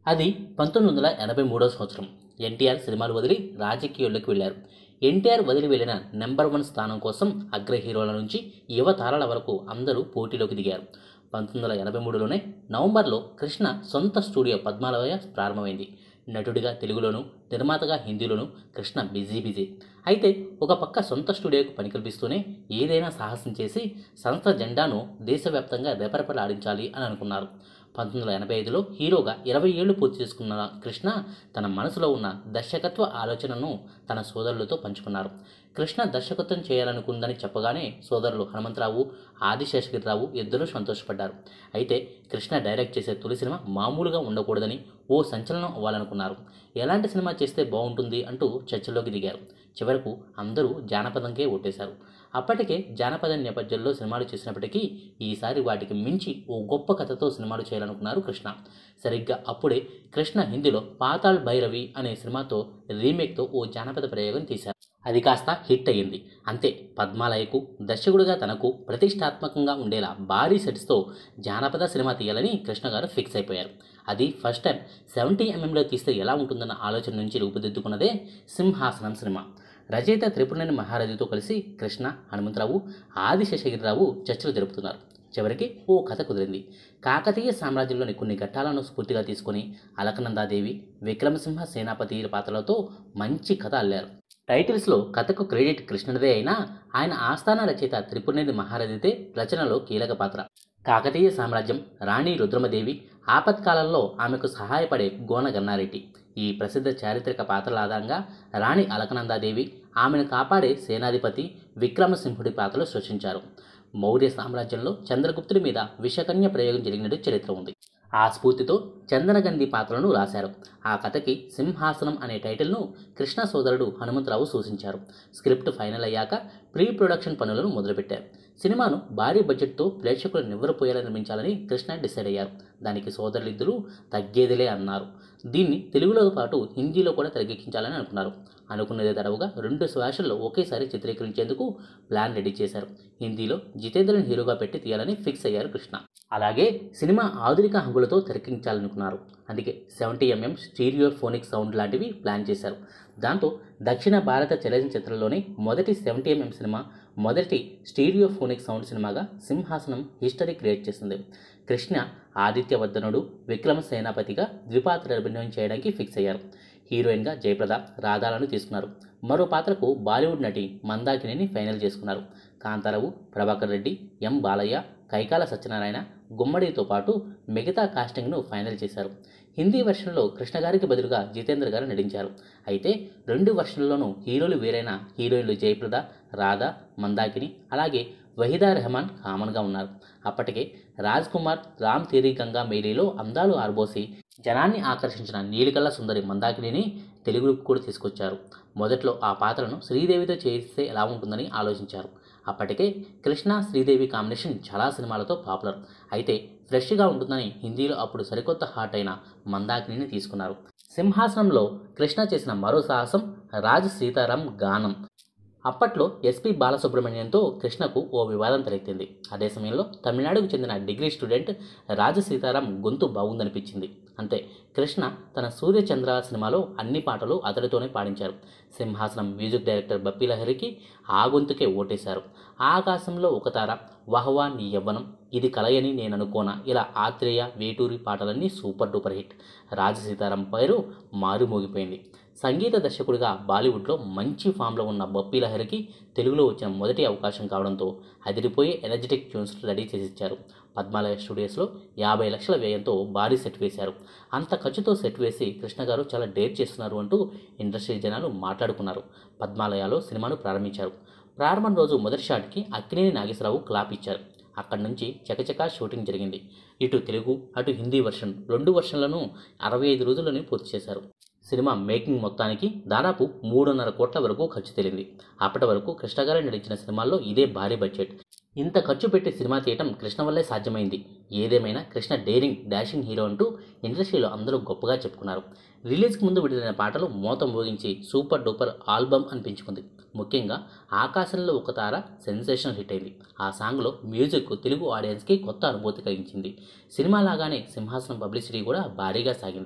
అది పంతొమ్మిది వందల ఎనభై మూడో సంవత్సరం ఎన్టీఆర్ సినిమాలు వదిలి రాజకీయాల్లోకి వెళ్ళారు ఎన్టీఆర్ వదిలి వెళ్ళిన నెంబర్ వన్ స్థానం కోసం అగ్ర హీరోల నుంచి యువ తారల వరకు అందరూ పోటీలోకి దిగారు పంతొమ్మిది వందల ఎనభై మూడులోనే నవంబర్లో కృష్ణ సొంత స్టూడియో పద్మాలయ ప్రారంభమైంది నటుడిగా తెలుగులోను నిర్మాతగా హిందీలోను కృష్ణ బిజీ బిజీ అయితే ఒక పక్క సొంత స్టూడియోకు పని కల్పిస్తూనే ఏదైనా సాహసం చేసి సంస్థ జెండాను దేశవ్యాప్తంగా రెపరెపలాడించాలి అని అనుకున్నారు పంతొమ్మిది వందల ఎనభై ఐదులో హీరోగా ఇరవై ఏళ్లు పూర్తి చేసుకున్న కృష్ణ తన మనసులో ఉన్న దర్శకత్వ ఆలోచనను తన సోదరులతో పంచుకున్నారు కృష్ణ దర్శకత్వం చేయాలనుకుందని చెప్పగానే సోదరులు హనుమంతరావు ఆదిశేషగిరిరావు ఇద్దరూ సంతోషపడ్డారు అయితే కృష్ణ డైరెక్ట్ చేసే తొలి సినిమా మామూలుగా ఉండకూడదని ఓ సంచలనం అవ్వాలనుకున్నారు ఎలాంటి సినిమా చేస్తే బాగుంటుంది అంటూ చర్చలోకి దిగారు చివరకు అందరూ జానపదంకే ఓటేశారు అప్పటికే జానపద నేపథ్యంలో సినిమాలు చేసినప్పటికీ ఈసారి వాటికి మించి ఓ గొప్ప కథతో సినిమాలు చేయాలనుకున్నారు కృష్ణ సరిగ్గా అప్పుడే కృష్ణ హిందీలో పాతాళ్ భైరవి అనే సినిమాతో రీమేక్తో ఓ జానపద ప్రయోగం తీశారు అది కాస్త హిట్ అయ్యింది అంతే పద్మాలయకు దర్శకుడిగా తనకు ప్రతిష్టాత్మకంగా ఉండేలా భారీ సెట్స్తో జానపద సినిమా తీయాలని కృష్ణ గారు ఫిక్స్ అయిపోయారు అది ఫస్ట్ టైం సెవెంటీ ఎంఎంలో తీస్తే ఎలా ఉంటుందన్న ఆలోచన నుంచి రూపుదిద్దుకున్నదే సింహాసనం సినిమా రచయిత త్రిపురనేని మహారాజుతో కలిసి కృష్ణ హనుమంతరావు ఆదిశేషగిరిరావు చర్చలు జరుపుతున్నారు చివరికి ఓ కథ కుదిరింది కాకతీయ సామ్రాజ్యంలోని కొన్ని ఘట్టాలను స్ఫూర్తిగా తీసుకొని అలకనందాదేవి విక్రమసింహ సేనాపతి పాత్రలతో మంచి కథ అల్లారు టైటిల్స్లో కథకు క్రెడిట్ కృష్ణుడిదే అయినా ఆయన ఆస్థాన రచయిత త్రిపురనేని మహారాజుతే రచనలో కీలక పాత్ర కాకతీయ సామ్రాజ్యం రాణి రుద్రమదేవి ఆపత్కాలంలో ఆమెకు సహాయపడే గోన గన్నారెడ్డి ఈ ప్రసిద్ధ చారిత్రక పాత్రల ఆధారంగా రాణి అలకనందాదేవి ఆమెను కాపాడే సేనాధిపతి విక్రమసింహుడి పాత్రలు సృష్టించారు మౌర్య సామ్రాజ్యంలో చంద్రగుప్తుడి మీద విషకన్య ప్రయోగం జరిగినట్టు చరిత్ర ఉంది ఆ స్ఫూర్తితో చందనగంధి పాత్రలను రాశారు ఆ కథకి సింహాసనం అనే టైటిల్ను కృష్ణ సోదరుడు హనుమంతరావు సూచించారు స్క్రిప్ట్ ఫైనల్ అయ్యాక ప్రీ ప్రొడక్షన్ పనులను మొదలుపెట్టారు సినిమాను భారీ బడ్జెట్తో ప్రేక్షకులు నివ్వరపోయేలా నిర్మించాలని కృష్ణ డిసైడ్ అయ్యారు దానికి సోదరులిద్దరూ తగ్గేదిలే అన్నారు దీన్ని తెలుగులో పాటు హిందీలో కూడా తెరకెక్కించాలని అనుకున్నారు అనుకున్నదే తడవుగా రెండు శ్వాసల్లో ఒకేసారి చిత్రీకరించేందుకు ప్లాన్ రెడీ చేశారు హిందీలో జితేంద్రని హీరోగా పెట్టి తీయాలని ఫిక్స్ అయ్యారు కృష్ణ అలాగే సినిమా ఆధునిక హంగులతో తెరకెక్కించాలనుకున్నారు అందుకే seventy MM stereophonic sound లాంటివి ప్లాన్ చేశారు దాంతో దక్షిణ భారత చలనచిత్రంలోని మొదటి సెవెంటీ ఎంఎం సినిమా మొదటి స్టీరియో ఫోనిక్ సౌండ్ సినిమాగా సింహాసనం హిస్టరీ క్రియేట్ చేసింది కృష్ణ ఆదిత్యవర్ధనుడు విక్రమ సేనాపతిగా ద్విపాత్ర అభినయం చేయడానికి ఫిక్స్ అయ్యారు హీరోయిన్గా జయప్రద రాధాలను తీసుకున్నారు మరో పాత్రకు బాలీవుడ్ నటి మందాకిని ఫైనల్ చేసుకున్నారు కాంతారావు ప్రభాకర్ రెడ్డి ఎం బాలయ్య కైకాల సత్యనారాయణ గుమ్మడితో పాటు మిగతా కాస్టింగ్ను ఫైనల్ చేశారు హిందీ వెర్షన్లో కృష్ణ గారికి బదులుగా జితేంద్ర గారు నటించారు అయితే రెండు వెర్షన్లలోనూ హీరోలు వేరైన హీరోయిన్లు జయప్రద రాధా మందాకిని అలాగే వహీదా రెహమాన్ కామన్గా ఉన్నారు అప్పటికే రాజ్ కుమార్ రామ్ తేరీ గంగా మేరీలో అందాలు ఆర్బోసి జనాన్ని ఆకర్షించిన నీలికల్ల సుందరి మందాకిని తెలుగుకు కూడా తీసుకొచ్చారు మొదట్లో ఆ పాత్రను శ్రీదేవితో చేస్తే ఎలా ఉంటుందని ఆలోచించారు అప్పటికే కృష్ణ శ్రీదేవి కాంబినేషన్ చాలా సినిమాలతో పాపులర్ అయితే ఫ్రెష్గా ఉంటుందని హిందీలో అప్పుడు సరికొత్త హాట్ అయిన మందాకిని తీసుకున్నారు సింహాసనంలో కృష్ణ చేసిన మరో సాహసం రాజ్ సీతారాం గానం అప్పట్లో ఎస్పి బాలసుబ్రహ్మణ్యంతో కృష్ణకు ఓ వివాదం తలెత్తింది అదే సమయంలో తమిళనాడుకు చెందిన డిగ్రీ స్టూడెంట్ రాజ సీతారాం గొంతు బాగుందనిపించింది అంతే కృష్ణ తన సూర్యచంద్ర సినిమాలో అన్ని పాటలు అతడితోనే పాడించారు సింహాసనం మ్యూజిక్ డైరెక్టర్ బప్పి లహరికి ఆ గొంతుకే ఓటేశారు ఆకాశంలో ఒక తార వహవా నీ యవ్వనం ఇది కలయని నేను అనుకోనా ఇలా ఆత్రేయ వేటూరి పాటలన్నీ super duper hit Raja Sitaram పేరు మారుమోగిపోయింది సంగీత దర్శకుడిగా బాలీవుడ్లో మంచి ఫామ్లో ఉన్న బప్పీ లహరికి తెలుగులో వచ్చిన మొదటి అవకాశం కావడంతో అదిరిపోయే ఎనర్జెటిక్ ట్యూన్స్ రెడీ చేసి ఇచ్చారు పద్మాలయ స్టూడియోస్లో యాభై లక్షల వ్యయంతో భారీ సెట్ వేశారు అంత ఖర్చుతో సెట్ వేసి కృష్ణ గారు చాలా డేర్ చేస్తున్నారు అంటూ ఇండస్ట్రీ జనాలు మాట్లాడుకున్నారు పద్మాలయాలో సినిమాను ప్రారంభించారు ప్రారంభం రోజు మొదటి షాట్కి అక్కినేని నాగేశ్వరరావు క్లాప్ ఇచ్చారు అక్కడి నుంచి చకచకా షూటింగ్ జరిగింది ఇటు తెలుగు అటు హిందీ వర్షన్ రెండు వర్షన్లను అరవై ఐదు రోజుల్లోనే పూర్తి చేశారు సినిమా మేకింగ్ మొత్తానికి దాదాపు మూడున్నర కోట్ల వరకు ఖర్చు తేలింది అప్పటి వరకు కృష్ణ గారు నటించిన సినిమాల్లో ఇదే భారీ బడ్జెట్ ఇంత ఖర్చు పెట్టి సినిమా తీయటం కృష్ణ వల్లే సాధ్యమైంది ఏదేమైనా కృష్ణ డేరింగ్ డాషింగ్ హీరో అంటూ ఇండస్ట్రీలో అందరూ గొప్పగా చెప్పుకున్నారు రిలీజ్కి ముందు విడుదలైన పాటలు మోతం మోగించి సూపర్ డూపర్ ఆల్బమ్ అనిపించుకుంది ముఖ్యంగా ఆకాశంలో ఒక తార సెన్సేషనల్ హిట్ అయింది ఆ సాంగ్లో మ్యూజిక్ తెలుగు ఆడియన్స్కి కొత్త అనుభూతి కలిగించింది సినిమా లాగానే సింహాసనం పబ్లిసిటీ కూడా భారీగా సాగింది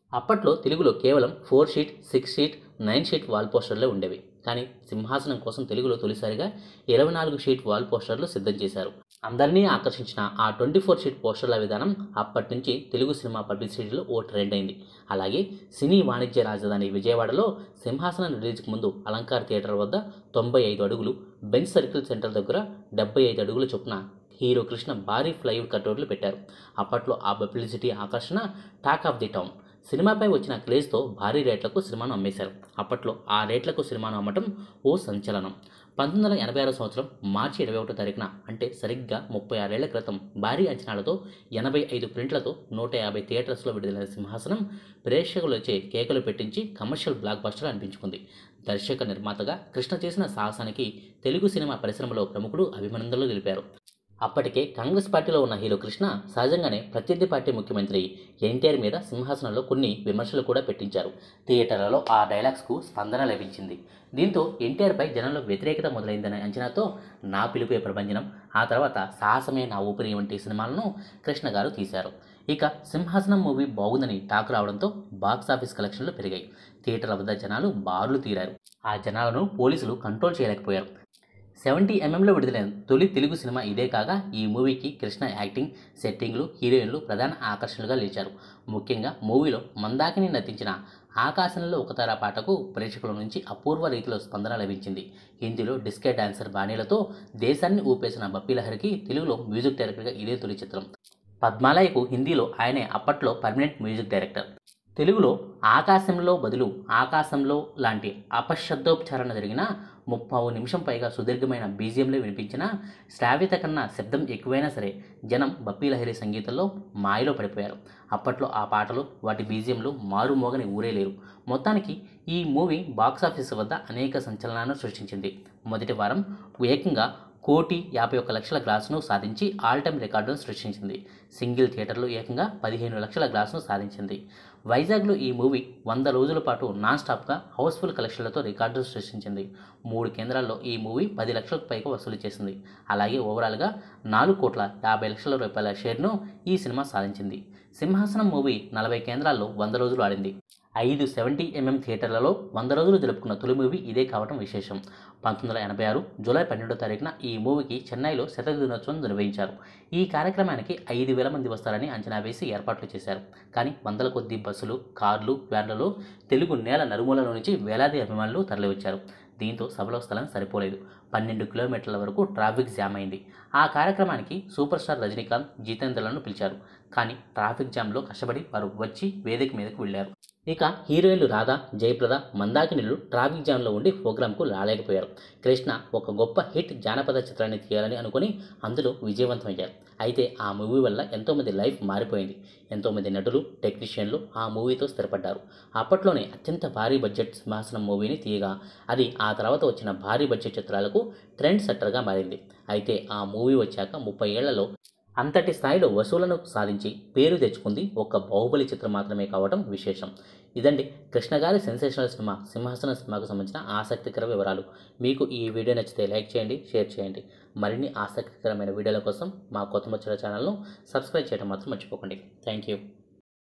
అప్పట్లో తెలుగులో కేవలం four sheet six sheet nine sheet wall పోస్టర్లే ఉండేవి కానీ సింహాసనం కోసం తెలుగులో తొలిసారిగా ఇరవై నాలుగు షీట్ వాల్ పోస్టర్లు సిద్ధం చేశారు అందరినీ ఆకర్షించిన ఆ ట్వంటీ ఫోర్ షీట్ పోస్టర్ల విధానం అప్పటి నుంచి తెలుగు సినిమా పబ్లిసిటీలో ఓ ట్రెండ్ అయింది అలాగే సినీ వాణిజ్య రాజధాని విజయవాడలో సింహాసనం రిలీజ్కి ముందు అలంకార్ థియేటర్ వద్ద తొంభై ఐదు అడుగులు బెంచ్ సర్కిల్ సెంటర్ దగ్గర డెబ్బై ఐదు అడుగుల చొప్పున హీరో కృష్ణ భారీ ఫ్లైవుడ్ కటౌట్లు పెట్టారు అప్పట్లో ఆ పబ్లిసిటీ ఆకర్షణ టాక్ ఆఫ్ ది టౌన్ సినిమాపై వచ్చిన క్రేజ్తో భారీ రేట్లకు సినిమాను అమ్మేశారు అప్పట్లో ఆ రేట్లకు సినిమాను అమ్మటం ఓ సంచలనం పంతొమ్మిది వందల ఎనభై ఆరో సంవత్సరం మార్చి ఇరవై ఒకటో తారీఖున అంటే సరిగ్గా ముప్పై ఆరేళ్ల క్రితం భారీ అంచనాలతో ఎనభై ఐదు ప్రింట్లతో నూట యాభై థియేటర్స్లో విడుదలైన సింహాసనం ప్రేక్షకులచే కేకలు పెట్టించి కమర్షియల్ బ్లాక్ బస్టర్ అనిపించుకుంది దర్శక నిర్మాతగా కృష్ణ చేసిన సాహసానికి తెలుగు సినిమా పరిశ్రమలో ప్రముఖులు అభినందనలు తెలిపారు అప్పటికే కాంగ్రెస్ పార్టీలో ఉన్న హీరో కృష్ణ సహజంగానే ప్రత్యర్థి పార్టీ ముఖ్యమంత్రి ఎన్టీఆర్ మీద సింహాసనంలో కొన్ని విమర్శలు కూడా పెట్టించారు థియేటర్లలో ఆ డైలాగ్స్కు స్పందన లభించింది దీంతో ఎన్టీఆర్పై జనంలో వ్యతిరేకత మొదలైందనే అంచనాతో నా పిలుపే ప్రభంజనం ఆ తర్వాత సాహసమే నా ఊపిరి వంటి సినిమాలను కృష్ణ గారు తీశారు ఇక సింహాసనం మూవీ బాగుందని టాక్ రావడంతో బాక్స్ ఆఫీస్ కలెక్షన్లు పెరిగాయి థియేటర్ల వద్ద జనాలు బారులు తీరారు ఆ జనాలను పోలీసులు కంట్రోల్ చేయలేకపోయారు సెవెంటీ ఎంఎంలో విడుదలైన తొలి తెలుగు సినిమా ఇదే కాగా ఈ మూవీకి కృష్ణ యాక్టింగ్ సెట్టింగ్లు హీరోయిన్లు ప్రధాన ఆకర్షణలుగా నిలిచారు ముఖ్యంగా మూవీలో మందాకిని నటించిన ఆకాశంలో ఒకతార పాటకు ప్రేక్షకుల నుంచి అపూర్వ రీతిలో స్పందన లభించింది హిందీలో డిస్కే డాన్సర్ బాణీలతో దేశాన్ని ఊపేసిన బప్పీలహరికి తెలుగులో మ్యూజిక్ డైరెక్టర్గా ఇదే తొలి చిత్రం పద్మాలయకు హిందీలో ఆయనే అప్పట్లో పర్మనెంట్ మ్యూజిక్ డైరెక్టర్ తెలుగులో ఆకాశంలో బదులు ఆకాశంలో లాంటి అపశబ్దోచ్చారణ జరిగిన ముప్పావు నిమిషం పైగా సుదీర్ఘమైన బీజియంలో వినిపించిన శ్రావ్యత కన్నా శబ్దం ఎక్కువైనా సరే జనం బప్పీలహరి సంగీతంలో మాయలో పడిపోయారు అప్పట్లో ఆ పాటలు వాటి బీజియంలు మారుమోగని ఊరేలేరు మొత్తానికి ఈ మూవీ బాక్సాఫీస్ వద్ద అనేక సంచలనాలను సృష్టించింది మొదటి వారం ఏకంగా కోటి యాభై ఒక్క లక్షల గ్లాసును సాధించి ఆల్ టైమ్ రికార్డును సృష్టించింది సింగిల్ థియేటర్లో ఏకంగా పదిహేను లక్షల గ్లాసును సాధించింది వైజాగ్లో ఈ మూవీ వంద రోజుల పాటు నాన్ స్టాప్గా హౌస్ఫుల్ కలెక్షన్లతో రికార్డు సృష్టించింది మూడు కేంద్రాల్లో ఈ మూవీ పది లక్షలకు పైగా వసూలు చేసింది అలాగే ఓవరాల్గా నాలుగు కోట్ల యాభై లక్షల రూపాయల షేర్ను ఈ సినిమా సాధించింది సింహాసనం మూవీ నలభై కేంద్రాల్లో వంద రోజులు ఆడింది ఐదు సెవెంటీ ఎంఎం థియేటర్లలో వంద రోజులు జరుపుకున్న తొలి మూవీ ఇదే కావడం విశేషం పంతొమ్మిది వందల ఎనభై ఆరు జూలై పన్నెండో తారీఖున ఈ మూవీకి చెన్నైలో శత దినోత్సవం నిర్వహించారు ఈ కార్యక్రమానికి ఐదు వేల మంది వస్తారని అంచనా వేసి ఏర్పాట్లు చేశారు కానీ వందల కొద్ది బస్సులు కార్లు వ్యాన్లలో తెలుగు నేల నలుమూలల నుంచి వేలాది అభిమానులు తరలివచ్చారు దీంతో సభలో స్థలం సరిపోలేదు పన్నెండు కిలోమీటర్ల వరకు ట్రాఫిక్ జామ్ అయింది ఆ కార్యక్రమానికి సూపర్ స్టార్ రజనీకాంత్ జితేంద్రలను పిలిచారు కానీ ట్రాఫిక్ జామ్లో కష్టపడి వారు వచ్చి వేదిక మీదకు వెళ్లారు ఇక హీరోయిన్లు రాధా జయప్రద మందాకినిలు ట్రాఫిక్ జామ్లో ఉండి ప్రోగ్రాంకు రాలేకపోయారు కృష్ణ ఒక గొప్ప హిట్ జానపద చిత్రాన్ని తీయాలని అనుకుని అందులో విజయవంతమయ్యారు అయితే ఆ మూవీ వల్ల ఎంతోమంది లైఫ్ మారిపోయింది ఎంతోమంది నటులు టెక్నీషియన్లు ఆ మూవీతో స్థిరపడ్డారు అప్పట్లోనే అత్యంత భారీ బడ్జెట్ సింహాసనం మూవీని తీయగా అది ఆ తర్వాత వచ్చిన భారీ బడ్జెట్ చిత్రాలకు ట్రెండ్ సెట్టర్గా మారింది అయితే ఆ మూవీ వచ్చాక ముప్పై ఏళ్లలో అంతటి స్థాయిలో వసూలను సాధించి పేరు తెచ్చుకుంది ఒక బాహుబలి చిత్రం మాత్రమే కావడం విశేషం ఇదండి కృష్ణ గారి సెన్సేషనల్ సినిమా సింహాసన సినిమాకు సంబంధించిన ఆసక్తికర వివరాలు మీకు ఈ వీడియో నచ్చితే లైక్ చేయండి షేర్ చేయండి మరిన్ని ఆసక్తికరమైన వీడియోల కోసం మా కొత్త ముచ్చల ఛానల్ను సబ్స్క్రైబ్ చేయడం మాత్రం మర్చిపోకండి థ్యాంక్ యూ